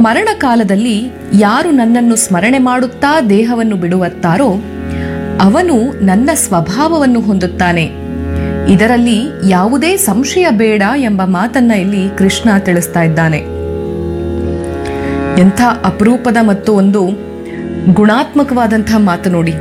ಮರಣ ಕಾಲದಲ್ಲಿ ಯಾರು ನನ್ನನ್ನು ಸ್ಮರಣೆ ಮಾಡುತ್ತಾ ದೇಹವನ್ನು ಬಿಡುವತ್ತಾರೋ ಅವನು ನನ್ನ ಸ್ವಭಾವವನ್ನು ಹೊಂದುತ್ತಾನೆ ಇದರಲ್ಲಿ ಯಾವುದೇ ಸಂಶಯ ಬೇಡ ಎಂಬ ಮಾತನ್ನ ಇಲ್ಲಿ ಕೃಷ್ಣ ತಿಳಿಸ್ತಾ ಇದ್ದಾನೆ ಎಂಥ ಅಪರೂಪದ ಮತ್ತು ಒಂದು ಗುಣಾತ್ಮಕವಾದಂತಹ ಮಾತು ನೋಡಿ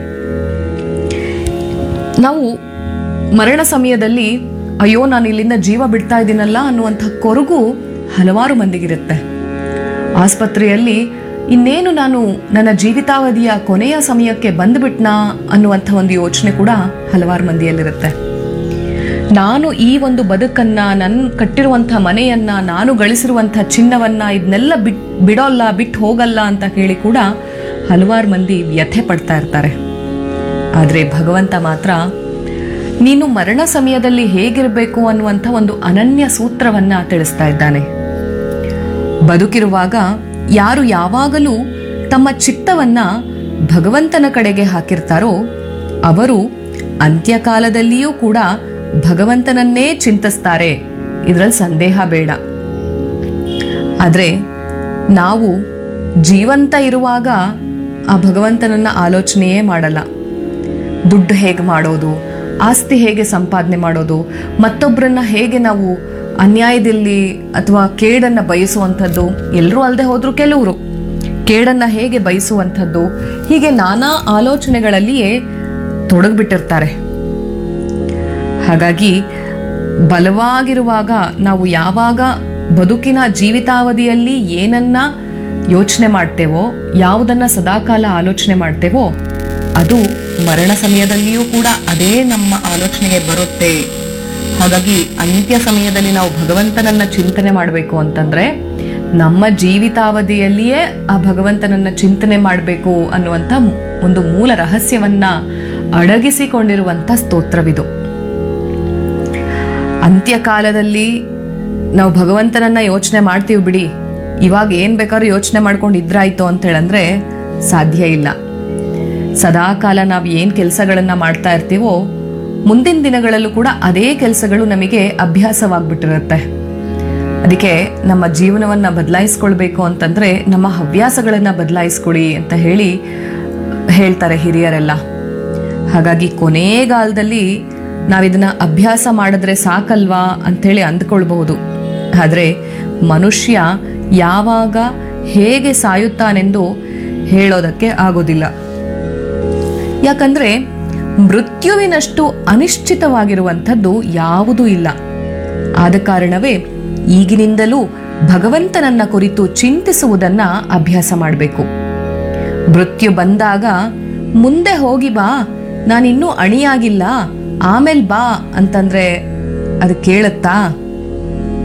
ನಾವು ಮರಣ ಸಮಯದಲ್ಲಿ ಅಯ್ಯೋ ನಾನು ಇಲ್ಲಿಂದ ಜೀವ ಬಿಡ್ತಾ ಇದ್ದೀನಲ್ಲ ಅನ್ನುವಂಥ ಕೊರಗು ಹಲವಾರು ಮಂದಿಗಿರುತ್ತೆ ಆಸ್ಪತ್ರೆಯಲ್ಲಿ ಇನ್ನೇನು ನಾನು ನನ್ನ ಜೀವಿತಾವಧಿಯ ಕೊನೆಯ ಸಮಯಕ್ಕೆ ಬಂದ್ಬಿಟ್ನಾ ಅನ್ನುವಂಥ ಒಂದು ಯೋಚನೆ ಕೂಡ ಹಲವಾರು ಮಂದಿಯಲ್ಲಿರುತ್ತೆ ನಾನು ಈ ಒಂದು ಬದುಕನ್ನ ನನ್ ಕಟ್ಟಿರುವಂಥ ಮನೆಯನ್ನ ನಾನು ಗಳಿಸಿರುವಂಥ ಚಿನ್ನವನ್ನ ಇದನ್ನೆಲ್ಲ ಬಿಟ್ ಬಿಡೋಲ್ಲ ಬಿಟ್ಟು ಹೋಗಲ್ಲ ಅಂತ ಹೇಳಿ ಕೂಡ ಹಲವಾರು ಮಂದಿ ವ್ಯಥೆ ಪಡ್ತಾ ಇರ್ತಾರೆ ಆದರೆ ಭಗವಂತ ಮಾತ್ರ ನೀನು ಮರಣ ಸಮಯದಲ್ಲಿ ಹೇಗಿರಬೇಕು ಅನ್ನುವಂಥ ಒಂದು ಅನನ್ಯ ಸೂತ್ರವನ್ನ ತಿಳಿಸ್ತಾ ಇದ್ದಾನೆ ಬದುಕಿರುವಾಗ ಯಾರು ಯಾವಾಗಲೂ ತಮ್ಮ ಚಿತ್ತವನ್ನ ಭಗವಂತನ ಕಡೆಗೆ ಹಾಕಿರ್ತಾರೋ ಅವರು ಅಂತ್ಯಕಾಲದಲ್ಲಿಯೂ ಕೂಡ ಭಗವಂತನನ್ನೇ ಚಿಂತಿಸ್ತಾರೆ ಇದರಲ್ಲಿ ಸಂದೇಹ ಬೇಡ ಆದರೆ ನಾವು ಜೀವಂತ ಇರುವಾಗ ಆ ಭಗವಂತನನ್ನ ಆಲೋಚನೆಯೇ ಮಾಡಲ್ಲ ದುಡ್ಡು ಹೇಗೆ ಮಾಡೋದು ಆಸ್ತಿ ಹೇಗೆ ಸಂಪಾದನೆ ಮಾಡೋದು ಮತ್ತೊಬ್ಬರನ್ನ ಹೇಗೆ ನಾವು ಅನ್ಯಾಯದಲ್ಲಿ ಅಥವಾ ಕೇಡನ್ನ ಬಯಸುವಂಥದ್ದು ಎಲ್ಲರೂ ಅಲ್ಲದೆ ಹೋದ್ರು ಕೆಲವರು ಕೇಡನ್ನ ಹೇಗೆ ಬಯಸುವಂಥದ್ದು ಹೀಗೆ ನಾನಾ ಆಲೋಚನೆಗಳಲ್ಲಿಯೇ ತೊಡಗ್ಬಿಟ್ಟಿರ್ತಾರೆ ಹಾಗಾಗಿ ಬಲವಾಗಿರುವಾಗ ನಾವು ಯಾವಾಗ ಬದುಕಿನ ಜೀವಿತಾವಧಿಯಲ್ಲಿ ಏನನ್ನ ಯೋಚನೆ ಮಾಡ್ತೇವೋ ಯಾವುದನ್ನ ಸದಾಕಾಲ ಆಲೋಚನೆ ಮಾಡ್ತೇವೋ ಅದು ಮರಣ ಸಮಯದಲ್ಲಿಯೂ ಕೂಡ ಅದೇ ನಮ್ಮ ಆಲೋಚನೆಗೆ ಬರುತ್ತೆ ಹಾಗಾಗಿ ಅಂತ್ಯ ಸಮಯದಲ್ಲಿ ನಾವು ಭಗವಂತನನ್ನ ಚಿಂತನೆ ಮಾಡಬೇಕು ಅಂತಂದ್ರೆ ನಮ್ಮ ಜೀವಿತಾವಧಿಯಲ್ಲಿಯೇ ಆ ಭಗವಂತನನ್ನ ಚಿಂತನೆ ಮಾಡಬೇಕು ಅನ್ನುವಂಥ ಒಂದು ಮೂಲ ರಹಸ್ಯವನ್ನ ಅಡಗಿಸಿಕೊಂಡಿರುವಂಥ ಸ್ತೋತ್ರವಿದು ಅಂತ್ಯಕಾಲದಲ್ಲಿ ನಾವು ಭಗವಂತನನ್ನ ಯೋಚನೆ ಮಾಡ್ತೀವಿ ಬಿಡಿ ಇವಾಗ ಏನ್ ಬೇಕಾದ್ರೂ ಯೋಚನೆ ಮಾಡ್ಕೊಂಡು ಇದ್ರಾಯ್ತು ಅಂತ ಹೇಳಂದ್ರೆ ಸಾಧ್ಯ ಇಲ್ಲ ಸದಾಕಾಲ ನಾವು ಏನ್ ಕೆಲಸಗಳನ್ನ ಮಾಡ್ತಾ ಇರ್ತೀವೋ ಮುಂದಿನ ದಿನಗಳಲ್ಲೂ ಕೂಡ ಅದೇ ಕೆಲಸಗಳು ನಮಗೆ ಅಭ್ಯಾಸವಾಗ್ಬಿಟ್ಟಿರುತ್ತೆ ಅದಕ್ಕೆ ನಮ್ಮ ಜೀವನವನ್ನ ಬದಲಾಯಿಸ್ಕೊಳ್ಬೇಕು ಅಂತಂದ್ರೆ ನಮ್ಮ ಹವ್ಯಾಸಗಳನ್ನ ಬದಲಾಯಿಸ್ಕೊಳ್ಳಿ ಅಂತ ಹೇಳಿ ಹೇಳ್ತಾರೆ ಹಿರಿಯರೆಲ್ಲ ಹಾಗಾಗಿ ಕೊನೆಗಾಲದಲ್ಲಿ ನಾವಿದನ್ನ ಅಭ್ಯಾಸ ಮಾಡಿದ್ರೆ ಸಾಕಲ್ವಾ ಅಂಥೇಳಿ ಅಂದ್ಕೊಳ್ಬಹುದು ಆದರೆ ಮನುಷ್ಯ ಯಾವಾಗ ಹೇಗೆ ಸಾಯುತ್ತಾನೆಂದು ಹೇಳೋದಕ್ಕೆ ಆಗೋದಿಲ್ಲ ಯಾಕಂದ್ರೆ ಮೃತ್ಯುವಿನಷ್ಟು ಅನಿಶ್ಚಿತವಾಗಿರುವಂಥದ್ದು ಯಾವುದೂ ಇಲ್ಲ ಆದ ಕಾರಣವೇ ಈಗಿನಿಂದಲೂ ಭಗವಂತನನ್ನ ಕುರಿತು ಚಿಂತಿಸುವುದನ್ನ ಅಭ್ಯಾಸ ಮಾಡಬೇಕು ಮೃತ್ಯು ಬಂದಾಗ ಮುಂದೆ ಹೋಗಿ ಬಾ ನಾನಿನ್ನೂ ಅಣಿಯಾಗಿಲ್ಲ ಆಮೇಲೆ ಬಾ ಅಂತಂದ್ರೆ ಅದು ಕೇಳುತ್ತಾ